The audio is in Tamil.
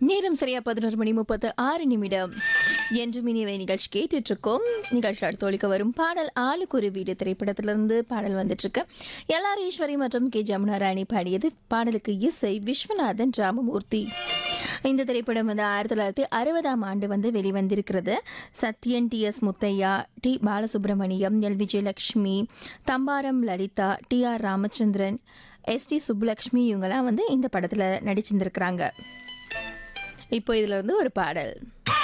நேரம் சரியா பதினோரு மணி முப்பத்து ஆறு நிமிடம் என்று மினிவை நிகழ்ச்சி கேட்டுட்டு இருக்கோம் நிகழ்ச்சி அடுத்து ஒழிக்க வரும் பாடல் ஆளுக்கு ஒரு வீடு திரைப்படத்திலிருந்து பாடல் வந்துட்டு இருக்கு எல்ஆர் ஈஸ்வரி மற்றும் கே ஜமுனா ராணி பாடியது பாடலுக்கு இசை விஸ்வநாதன் ராமமூர்த்தி இந்த திரைப்படம் வந்து ஆயிரத்தி தொள்ளாயிரத்தி அறுபதாம் ஆண்டு வந்து வெளிவந்திருக்கிறது Sathyan T S Muthiah T Balasubramaniam L Vijayalakshmi Thambaram Lalitha T R Ramachandran S D Subbulakshmi இவங்கெல்லாம் வந்து இந்த படத்தில் நடிச்சிருந்திருக்கிறாங்க இப்போ இதுல இருந்து ஒரு பாடல்